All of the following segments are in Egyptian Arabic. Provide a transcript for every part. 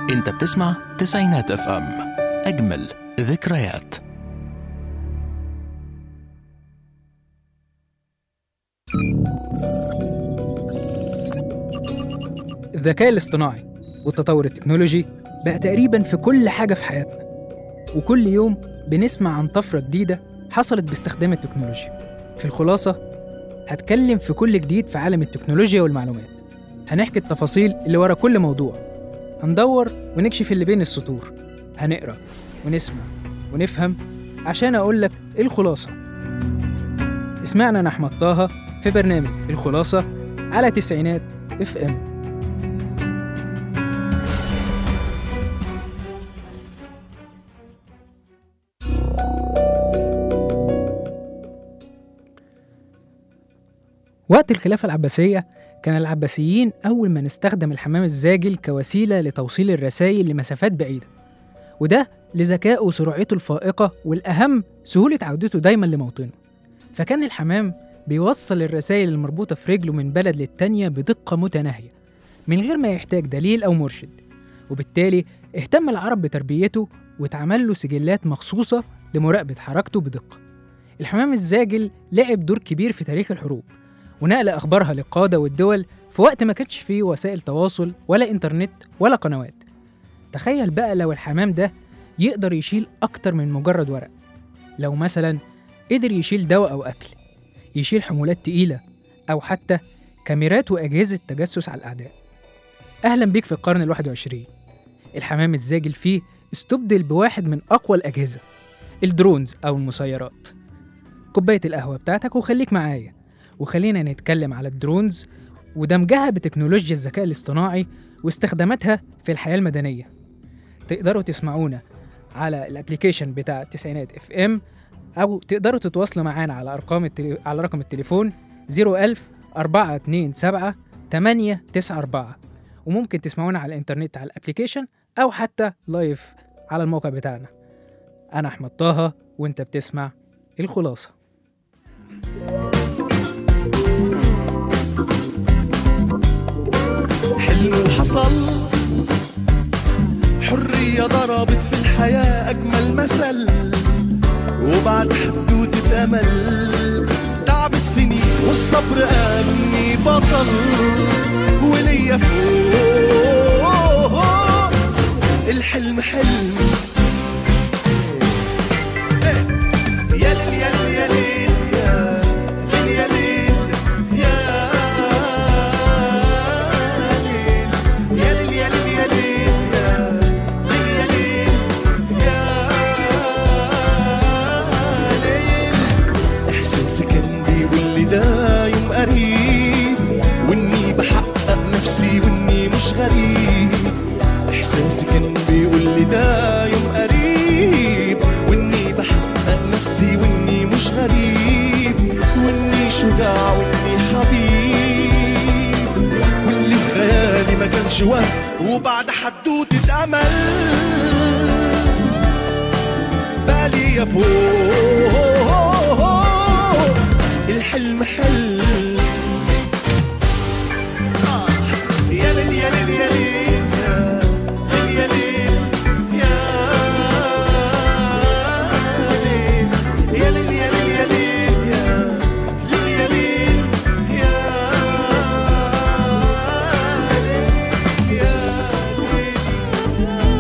انت بتسمع تسعينات اف ام اجمل ذكريات الذكاء الاصطناعي والتطور التكنولوجي بقى تقريبا في كل حاجة في حياتنا وكل يوم بنسمع عن طفرة جديدة حصلت باستخدام التكنولوجيا في الخلاصة هتكلم في كل جديد في عالم التكنولوجيا والمعلومات هنحكي التفاصيل اللي ورا كل موضوع هندور ونكشف اللي بين السطور هنقرا ونسمع ونفهم عشان أقول لك إيه الخلاصة اسمعنا أنا أحمد طه في برنامج الخلاصة على تسعينات اف ام وقت الخلافة العباسية كان العباسيين أول ما نستخدم الحمام الزاجل كوسيلة لتوصيل الرسائل لمسافات بعيدة وده لذكائه وسرعته الفائقة والأهم سهولة عودته دايما لموطنه فكان الحمام بيوصل الرسائل المربوطة في رجله من بلد للتانية بدقة متناهية من غير ما يحتاج دليل أو مرشد وبالتالي اهتم العرب بتربيته واتعمل له سجلات مخصوصة لمراقبة حركته بدقة الحمام الزاجل لعب دور كبير في تاريخ الحروب ونقل أخبارها للقادة والدول في وقت ما كانش فيه وسائل تواصل ولا إنترنت ولا قنوات تخيل بقى لو الحمام ده يقدر يشيل أكتر من مجرد ورق لو مثلا قدر يشيل دواء أو أكل يشيل حمولات تقيلة أو حتى كاميرات وأجهزة تجسس على الأعداء أهلا بيك في القرن الواحد وعشرين الحمام الزاجل فيه استبدل بواحد من أقوى الأجهزة الدرونز أو المسيرات كوباية القهوة بتاعتك وخليك معايا وخلينا نتكلم على الدرونز ودمجها بتكنولوجيا الذكاء الاصطناعي واستخداماتها في الحياة المدنية تقدروا تسمعونا على الابليكيشن بتاع التسعينات اف ام او تقدروا تتواصلوا معانا على ارقام التلي... على رقم التليفون 01000 427 894 وممكن تسمعونا على الانترنت على الابليكيشن او حتى لايف على الموقع بتاعنا انا احمد طه وانت بتسمع الخلاصه حلم حصل حرية ضربت في الحياة أجمل مثل وبعد حدوتة أمل تعب السنين والصبر أني بطل وليا فوق الحلم حلم إيه. يا ليل يا ليل يا ليل يا ليل يا ليل يا ليل يا ليل يا ليل يا ليل يا ليل احساسي كان بيقول لي ده يوم قريب واني بحقق نفسي واني مش غريب احساسي كان بيقول لي ده يوم قريب واني بحقق نفسي واني مش غريب واني شجاع واني حبيب واللي في خيالي ما كانش وهم وبعد حدوتة امل بالي يا فوق الحلم حلم آه. يا ليل يا ليل يا ليل يا ليل يا ليل يا ليل يا ليل يا ليل يا ليل يا ليل يا ليل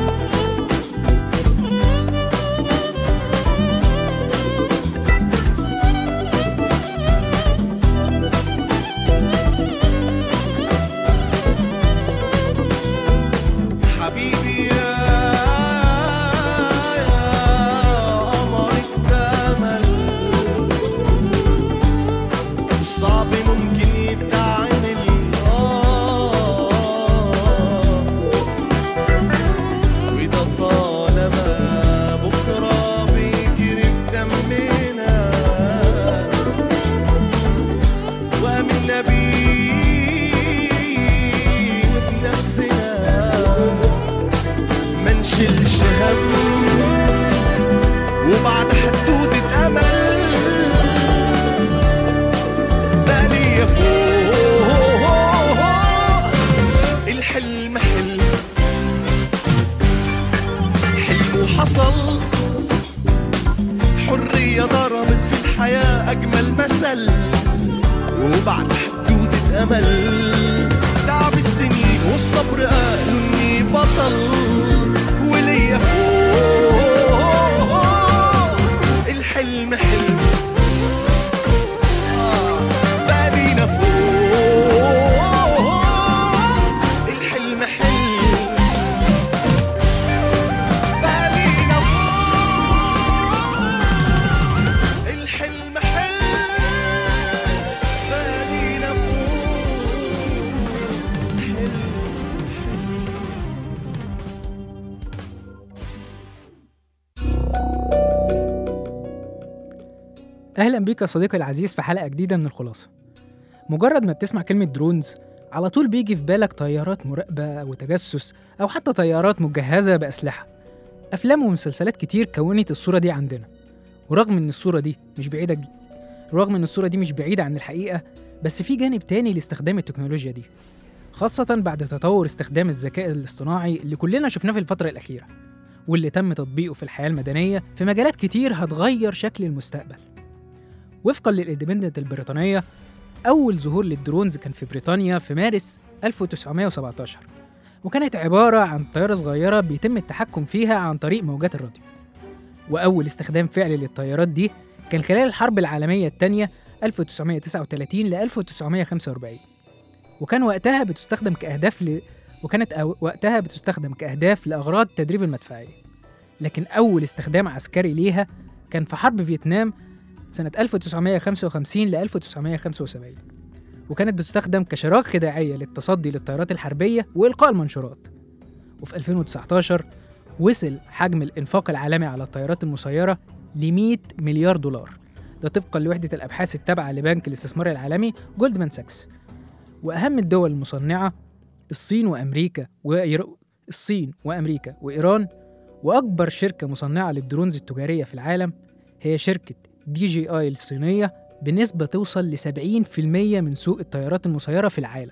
أهلا بيك يا صديقي العزيز في حلقة جديدة من الخلاصة مجرد ما بتسمع كلمة درونز على طول بيجي في بالك طيارات مراقبة وتجسس أو حتى طيارات مجهزة بأسلحة أفلام ومسلسلات كتير كونت الصورة دي عندنا ورغم إن الصورة دي مش بعيدة ج- رغم إن الصورة دي مش بعيدة عن الحقيقة بس في جانب تاني لاستخدام التكنولوجيا دي خاصة بعد تطور استخدام الذكاء الاصطناعي اللي كلنا شفناه في الفترة الأخيرة واللي تم تطبيقه في الحياة المدنية في مجالات كتير هتغير شكل المستقبل وفقا للإندبندنت البريطانية أول ظهور للدرونز كان في بريطانيا في مارس 1917 وكانت عبارة عن طيارة صغيرة بيتم التحكم فيها عن طريق موجات الراديو وأول استخدام فعلي للطيارات دي كان خلال الحرب العالمية الثانية 1939 ل 1945 وكان وقتها بتستخدم كأهداف ل... وكانت أو... وقتها بتستخدم كأهداف لأغراض تدريب المدفعية لكن أول استخدام عسكري ليها كان في حرب فيتنام سنة 1955 ل 1975 وكانت بتستخدم كشراك خداعية للتصدي للطيارات الحربية وإلقاء المنشورات وفي 2019 وصل حجم الإنفاق العالمي على الطيارات المسيرة ل 100 مليار دولار ده طبقا لوحدة الأبحاث التابعة لبنك الاستثمار العالمي جولدمان ساكس وأهم الدول المصنعة الصين وأمريكا وإير... الصين وأمريكا وإيران وأكبر شركة مصنعة للدرونز التجارية في العالم هي شركة دي جي آي الصينية بنسبة توصل ل 70% من سوق الطيارات المسيرة في العالم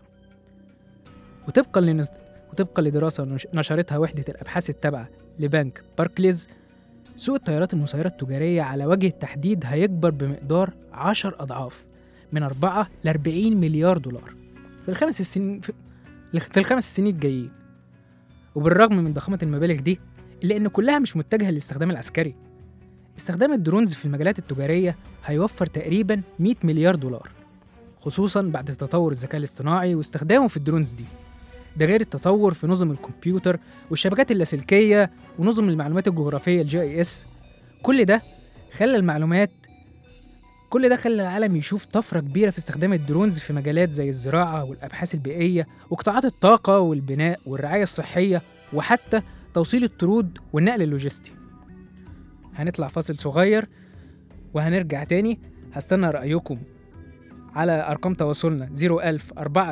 وطبقا لنز... وطبقا لدراسة نش- نشرتها وحدة الأبحاث التابعة لبنك باركليز سوق الطيارات المسيرة التجارية على وجه التحديد هيكبر بمقدار 10 أضعاف من 4 ل 40 مليار دولار في الخمس السنين في في الخمس سنين الجايين وبالرغم من ضخامة المبالغ دي إلا إن كلها مش متجهة للاستخدام العسكري استخدام الدرونز في المجالات التجارية هيوفر تقريبا 100 مليار دولار خصوصا بعد تطور الذكاء الاصطناعي واستخدامه في الدرونز دي ده غير التطور في نظم الكمبيوتر والشبكات اللاسلكية ونظم المعلومات الجغرافية الجي اي اس كل ده خلى المعلومات كل ده خلى العالم يشوف طفرة كبيرة في استخدام الدرونز في مجالات زي الزراعة والأبحاث البيئية وقطاعات الطاقة والبناء والرعاية الصحية وحتى توصيل الطرود والنقل اللوجستي هنطلع فاصل صغير وهنرجع تاني هستنى رأيكم على أرقام تواصلنا 01000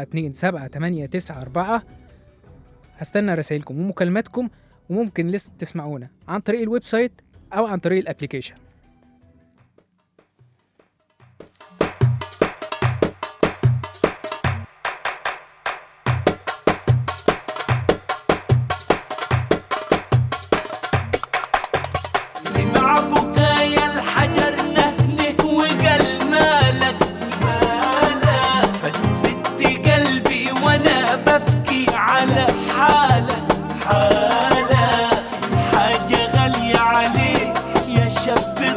427 هستنى رسائلكم ومكالماتكم وممكن لسه تسمعونا عن طريق الويب سايت أو عن طريق الابليكيشن سمع بكايا الحجر نهنه وقال مالك مالك فلفت قلبي وانا ببكي على حالك حالك في حاجة غالية عليك يا شاب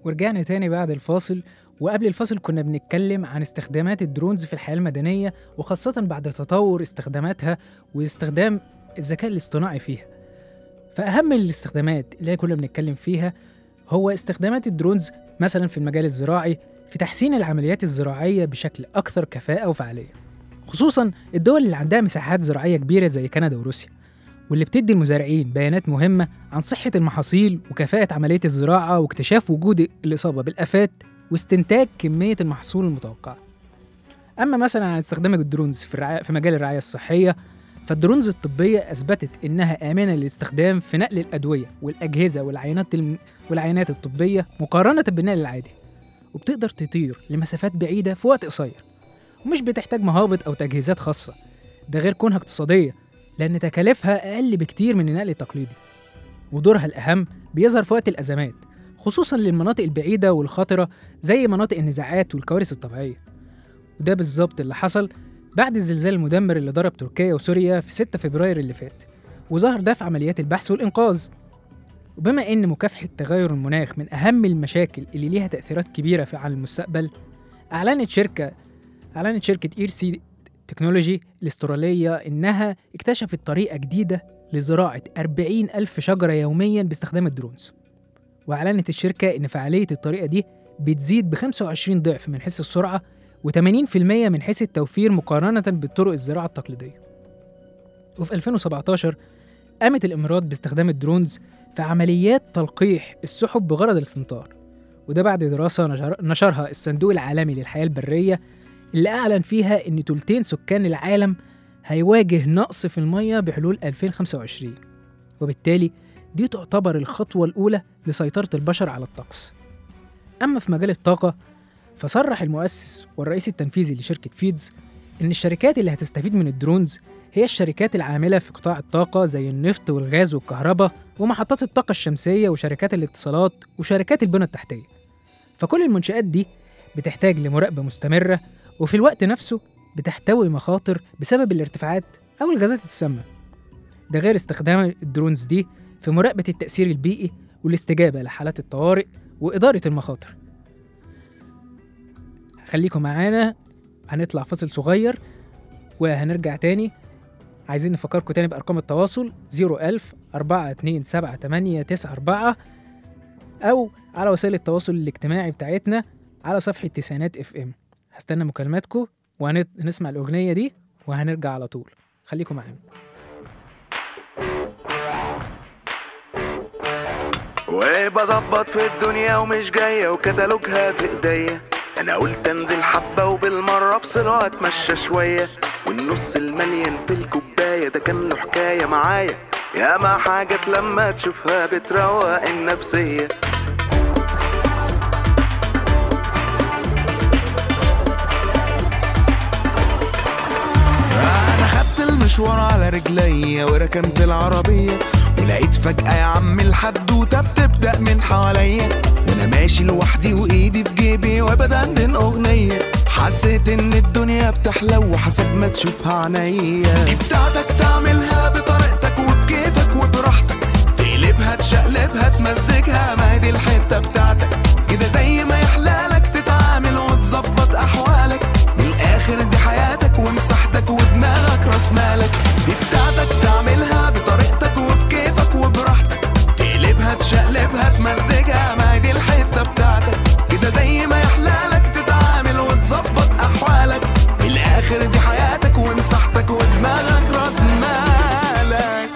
ورجعنا تاني بعد الفاصل وقبل الفاصل كنا بنتكلم عن استخدامات الدرونز في الحياة المدنية وخاصة بعد تطور استخداماتها واستخدام الذكاء الاصطناعي فيها فأهم الاستخدامات اللي كنا بنتكلم فيها هو استخدامات الدرونز مثلا في المجال الزراعي في تحسين العمليات الزراعية بشكل أكثر كفاءة وفعالية خصوصا الدول اللي عندها مساحات زراعية كبيرة زي كندا وروسيا واللي بتدي المزارعين بيانات مهمة عن صحة المحاصيل وكفاءة عملية الزراعة واكتشاف وجود الإصابة بالآفات واستنتاج كمية المحصول المتوقعة أما مثلا عن استخدام الدرونز في, الرعاية في مجال الرعاية الصحية فالدرونز الطبية أثبتت إنها آمنة للاستخدام في نقل الأدوية والأجهزة والعينات الم... والعينات الطبية مقارنة بالنقل العادي وبتقدر تطير لمسافات بعيدة في وقت قصير ومش بتحتاج مهابط أو تجهيزات خاصة ده غير كونها اقتصادية لأن تكاليفها أقل بكتير من النقل التقليدي ودورها الأهم بيظهر في وقت الأزمات خصوصا للمناطق البعيدة والخطرة زي مناطق النزاعات والكوارث الطبيعية وده بالظبط اللي حصل بعد الزلزال المدمر اللي ضرب تركيا وسوريا في 6 فبراير اللي فات وظهر ده في عمليات البحث والإنقاذ وبما إن مكافحة تغير المناخ من أهم المشاكل اللي ليها تأثيرات كبيرة في على المستقبل أعلنت شركة أعلنت شركة إير سي تكنولوجي الاسترالية إنها اكتشفت طريقة جديدة لزراعة 40 ألف شجرة يوميا باستخدام الدرونز وأعلنت الشركة إن فعالية الطريقة دي بتزيد ب 25 ضعف من حيث السرعة و80% من حيث التوفير مقارنة بالطرق الزراعة التقليدية وفي 2017 قامت الإمارات باستخدام الدرونز في عمليات تلقيح السحب بغرض الاستمطار وده بعد دراسة نشر نشرها الصندوق العالمي للحياة البرية اللي أعلن فيها إن تلتين سكان العالم هيواجه نقص في المية بحلول 2025 وبالتالي دي تعتبر الخطوة الأولى لسيطرة البشر على الطقس أما في مجال الطاقة فصرح المؤسس والرئيس التنفيذي لشركة فيدز إن الشركات اللي هتستفيد من الدرونز هي الشركات العاملة في قطاع الطاقة زي النفط والغاز والكهرباء ومحطات الطاقة الشمسية وشركات الاتصالات وشركات البنى التحتية فكل المنشآت دي بتحتاج لمراقبة مستمرة وفي الوقت نفسه بتحتوي مخاطر بسبب الارتفاعات أو الغازات السامة ده غير استخدام الدرونز دي في مراقبة التأثير البيئي والاستجابة لحالات الطوارئ وإدارة المخاطر خليكم معانا هنطلع فاصل صغير وهنرجع تاني عايزين نفكركم تاني بأرقام التواصل 01000 427 أو على وسائل التواصل الاجتماعي بتاعتنا على صفحة تسعينات اف ام هستنى مكالماتكم وهنسمع الأغنية دي وهنرجع على طول خليكم معانا وبظبط في الدنيا ومش جاية وكتالوجها في ايديا انا قلت انزل حبة وبالمرة افصل واتمشى شوية والنص المليان في الكوباية ده كان له حكاية معايا ياما حاجات لما تشوفها بتروق النفسية انا خدت المشوار على رجليا وركنت العربية ولقيت فجأة يا عم الحدوتة بتبدأ من حواليا وانا ماشي لوحدي وايدي في جيبي وبدندن اغنية حسيت ان الدنيا بتحلو وحسب ما تشوفها عينيا دي بتاعتك تعملها بطريقتك وبكيفك وبراحتك تقلبها تشقلبها تمزجها ما هي دي الحتة بتاعتك كده زي ما يحلالك تتعامل وتظبط احوالك من الاخر دي حياتك ومساحتك ودماغك راس مالك دي بتاعتك تعملها بطريقتك وبكيفك وبراحتك تقلبها تشقلبها تمزجها ما هي دي الحته بتاعتك كده زي ما يحلالك تتعامل وتظبط احوالك من الاخر دي حياتك ومساحتك ودماغك راس مالك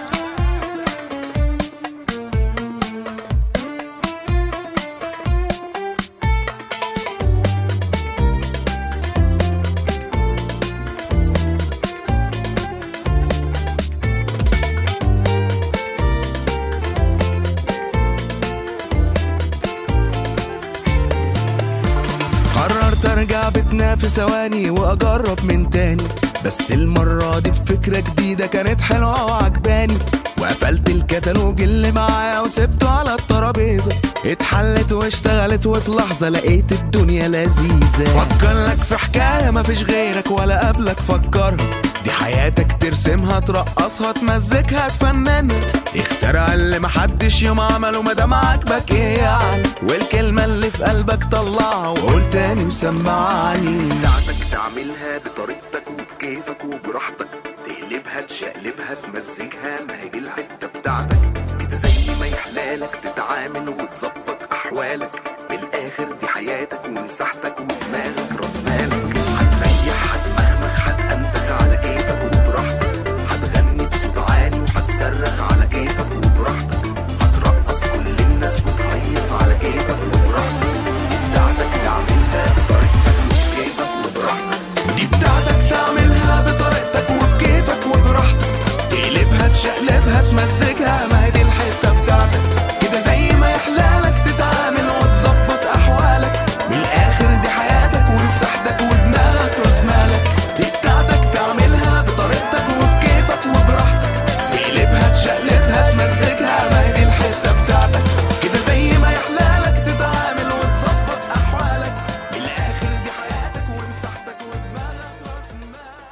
قررت ارجع بيتنا في ثواني واجرب من تاني بس المرة دي بفكرة جديدة كانت حلوة وعجباني وقفلت الكتالوج اللي معايا وسبته على الترابيزة اتحلت واشتغلت وفي لحظة لقيت الدنيا لذيذة فكر لك في حكاية مفيش غيرك ولا قبلك فكرها دي حياتك ترسمها ترقصها تمزجها تفننها اخترع اللي محدش يوم عمله مادام عاجبك ايه يعني والكلمة اللي في قلبك طلعها وقول تاني وسمعني بتاعتك تعملها بطريقتك وبكيفك وبراحتك تقلبها تشقلبها تمزجها ما هي دي الحته بتاعتك كده زي ما يحلالك تتعامل وتظبط احوالك بالاخر دي حياتك ومساحتك ودماغك راس مالك هتريح هتمخمخ هتأنتخ على كيفك وبراحتك هتغني بصوت عالي وهتصرخ على كيفك وبراحتك هترقص كل الناس وتهيص على كيفك وبراحتك بتاعتك تعملها بطريقتك وبكيفك وبراحتك دي بتاعتك تعملها بطريقتك وبكيفك وبراحتك تقلبها تشقلبها تمزجها ما هي دي الحته بتاعتك كده زي ما يحلالك تتعامل وتظبط احوالك من الاخر دي حياتك ومساحتك ودماغك راس مالك دي بتاعتك تعملها بطريقتك وبكيفك وبراحتك تقلبها تشقلبها تمزجها ما هي دي الحته بتاعتك كده زي ما يحلالك تتعامل وتظبط احوالك من الاخر دي حياتك ومساحتك ودماغك راس مالك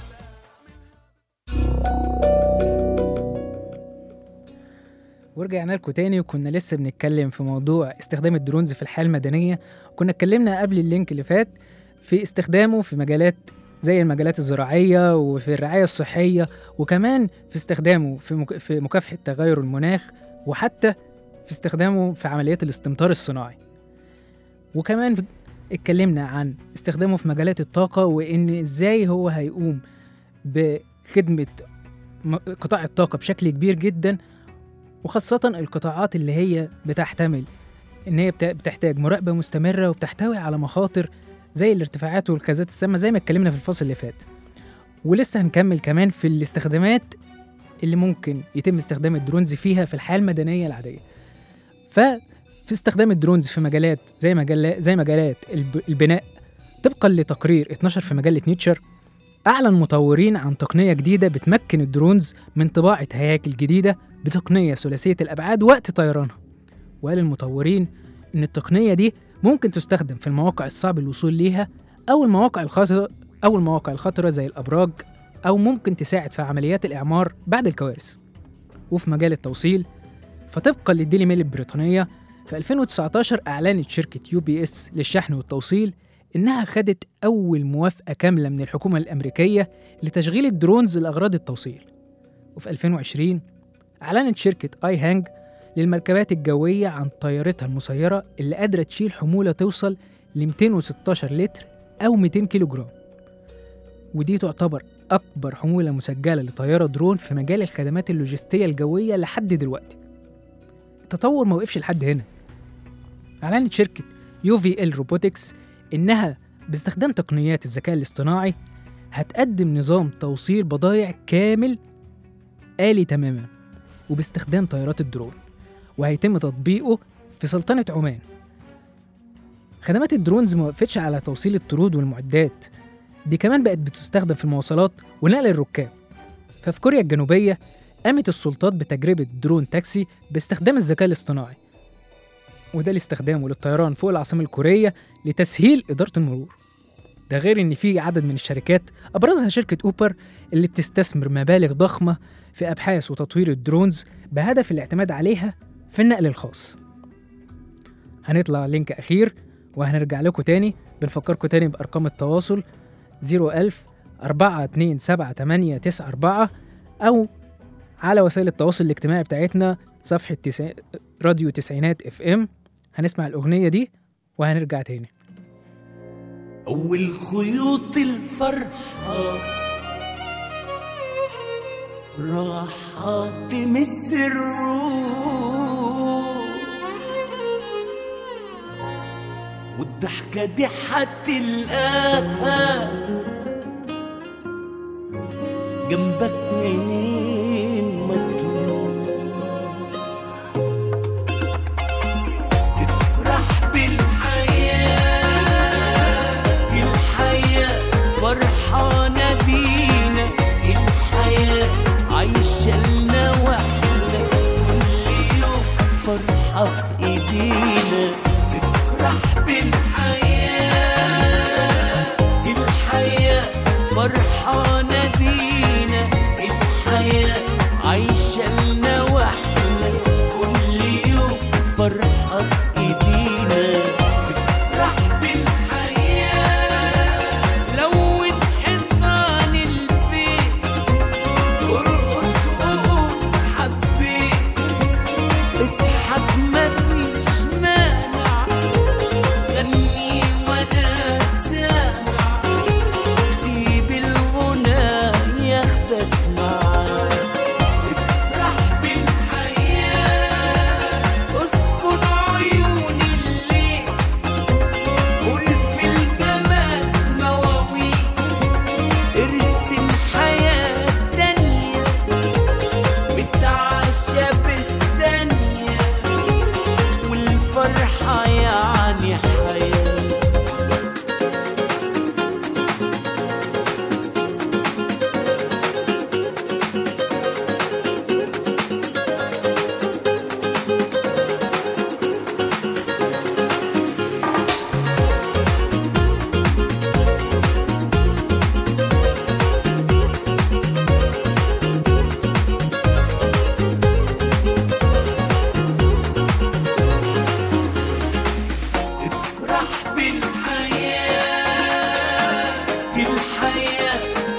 ورجعنا لكم تاني وكنا لسه بنتكلم في موضوع استخدام الدرونز في الحياة المدنية كنا اتكلمنا قبل اللينك اللي فات في استخدامه في مجالات زي المجالات الزراعية وفي الرعاية الصحية وكمان في استخدامه في, مك... في مكافحة تغير المناخ وحتى في استخدامه في عمليات الاستمطار الصناعي وكمان في- اتكلمنا عن استخدامه في مجالات الطاقة وإن إزاي هو هيقوم بخدمة م- قطاع الطاقة بشكل كبير جدا وخاصة القطاعات اللي هي بتحتمل إن هي بت- بتحتاج مراقبة مستمرة وبتحتوي على مخاطر زي الارتفاعات والغازات السامة زي ما اتكلمنا في الفصل اللي فات ولسه هنكمل كمان في الاستخدامات اللي ممكن يتم استخدام الدرونز فيها في الحياة المدنية العادية ففي استخدام الدرونز في مجالات زي مجالات زي مجالات الب- البناء طبقا لتقرير 12 في مجلة نيتشر أعلن مطورين عن تقنية جديدة بتمكن الدرونز من طباعة هياكل جديدة بتقنية ثلاثية الأبعاد وقت طيرانها وقال المطورين إن التقنية دي ممكن تستخدم في المواقع الصعب الوصول ليها أو المواقع الخطرة أو المواقع الخطرة زي الأبراج أو ممكن تساعد في عمليات الإعمار بعد الكوارث وفي مجال التوصيل فطبقا للديلي ميل البريطانية في 2019 أعلنت شركة يو بي اس للشحن والتوصيل إنها خدت أول موافقة كاملة من الحكومة الأمريكية لتشغيل الدرونز لأغراض التوصيل وفي 2020 أعلنت شركة آي هانج للمركبات الجوية عن طيارتها المسيرة اللي قادرة تشيل حمولة توصل ل 216 لتر أو 200 كيلو جرام ودي تعتبر أكبر حمولة مسجلة لطيارة درون في مجال الخدمات اللوجستية الجوية لحد دلوقتي التطور ما وقفش لحد هنا أعلنت شركة يو في ال روبوتكس إنها باستخدام تقنيات الذكاء الاصطناعي هتقدم نظام توصيل بضائع كامل آلي تماما وباستخدام طيارات الدرون وهيتم تطبيقه في سلطنة عمان خدمات الدرونز ما وقفتش على توصيل الطرود والمعدات دي كمان بقت بتستخدم في المواصلات ونقل الركاب ففي كوريا الجنوبية قامت السلطات بتجربة درون تاكسي باستخدام الذكاء الاصطناعي وده لاستخدامه للطيران فوق العاصمة الكورية لتسهيل إدارة المرور ده غير إن في عدد من الشركات أبرزها شركة أوبر اللي بتستثمر مبالغ ضخمة في أبحاث وتطوير الدرونز بهدف الاعتماد عليها في النقل الخاص هنطلع لينك أخير وهنرجع لكم تاني بنفكركم تاني بأرقام التواصل 01000 427 أو على وسائل التواصل الاجتماعي بتاعتنا صفحة تسع... راديو تسعينات اف ام هنسمع الأغنية دي وهنرجع تاني أول خيوط الفرحة راحة تمس الروح والضحكة دي هتلقاها جنبك منين ما تروح تفرح بالحياة الحياة فرحانة بينا الحياة عايشة لنا واحنا كل يوم فرحة في ايدينا تفرح بالحياة الحياة فرحانة بينا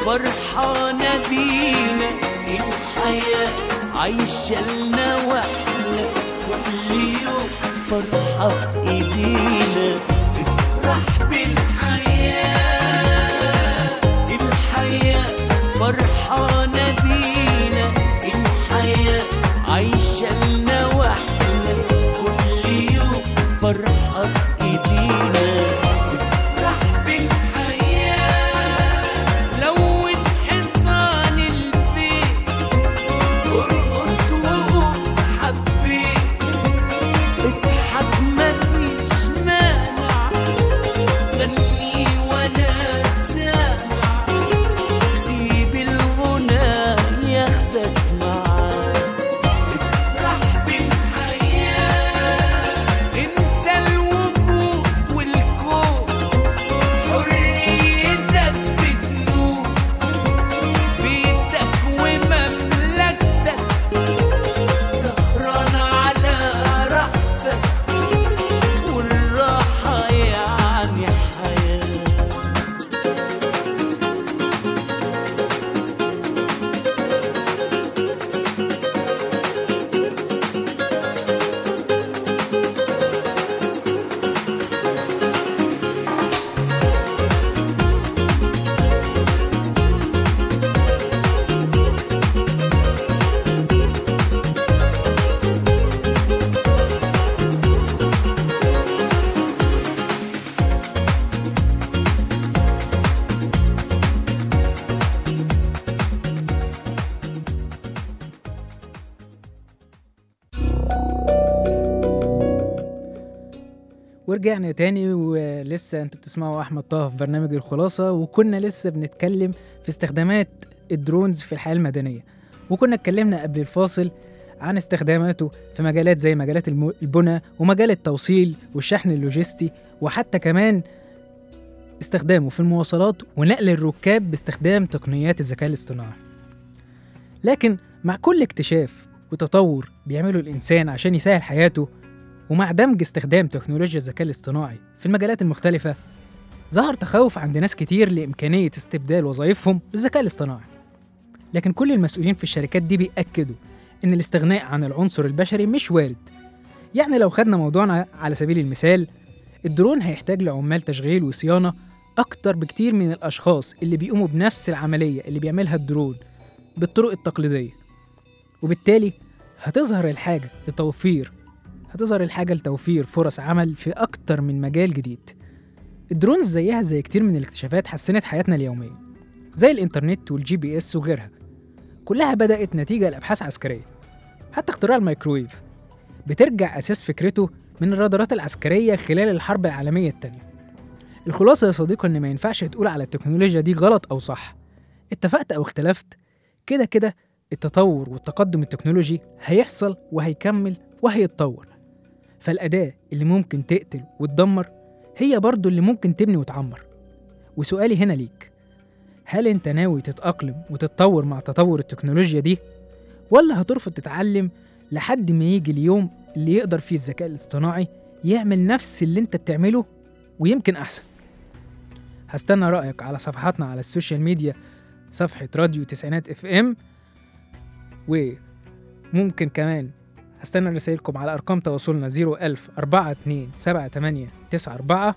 فرحانة بينا الحياة عايشة لنا واحنا كل يوم فرحة في ايدينا افرح بالحياة الحياة فرحانة بينا الحياة عايشة لنا واحنا كل يوم فرحة في ايدينا افرح بالحياة لون حيطان البيت ارقص وقوم حبيت اضحك مفيش مانع غني وانا سامع سيب الغنى ياخدك معاه افرح بالحياة انسى الوجود والكون حريتك بتنور بيتك ومملكتك سهران على راحتك والراحة يعني حياة ورجعنا تاني ولسه انتوا بتسمعوا احمد طه في برنامج الخلاصه وكنا لسه بنتكلم في استخدامات الدرونز في الحياه المدنيه وكنا اتكلمنا قبل الفاصل عن استخداماته في مجالات زي مجالات الم- البنى ومجال التوصيل والشحن اللوجستي وحتى كمان استخدامه في المواصلات ونقل الركاب باستخدام تقنيات الذكاء الاصطناعي لكن مع كل اكتشاف وتطور بيعمله الإنسان عشان يسهل حياته ومع دمج استخدام تكنولوجيا الذكاء الاصطناعي في المجالات المختلفة ظهر تخوف عند ناس كتير لإمكانية استبدال وظائفهم بالذكاء الاصطناعي لكن كل المسؤولين في الشركات دي بيأكدوا إن الاستغناء عن العنصر البشري مش وارد يعني لو خدنا موضوعنا على سبيل المثال الدرون هيحتاج لعمال تشغيل وصيانة أكتر بكتير من الأشخاص اللي بيقوموا بنفس العملية اللي بيعملها الدرون بالطرق التقليدية وبالتالي هتظهر الحاجة لتوفير هتظهر الحاجة لتوفير فرص عمل في أكتر من مجال جديد الدرونز زيها زي كتير من الاكتشافات حسنت حياتنا اليومية زي الإنترنت والجي بي إس وغيرها كلها بدأت نتيجة لأبحاث عسكرية حتى اختراع الميكرويف بترجع أساس فكرته من الرادارات العسكرية خلال الحرب العالمية التانية الخلاصة يا صديقي إن ما ينفعش تقول على التكنولوجيا دي غلط أو صح اتفقت أو اختلفت كده كده التطور والتقدم التكنولوجي هيحصل وهيكمل وهيتطور فالأداة اللي ممكن تقتل وتدمر هي برضو اللي ممكن تبني وتعمر وسؤالي هنا ليك هل انت ناوي تتأقلم وتتطور مع تطور التكنولوجيا دي ولا هترفض تتعلم لحد ما يجي اليوم اللي يقدر فيه الذكاء الاصطناعي يعمل نفس اللي انت بتعمله ويمكن أحسن هستنى رأيك على صفحاتنا على السوشيال ميديا صفحة راديو تسعينات اف ام وممكن كمان هستنى رسائلكم على أرقام تواصلنا 01000 42 78 94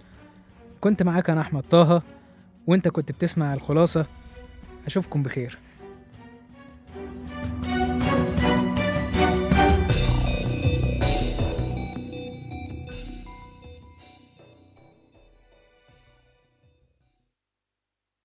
كنت معاك أنا أحمد طه وأنت كنت بتسمع الخلاصة أشوفكم بخير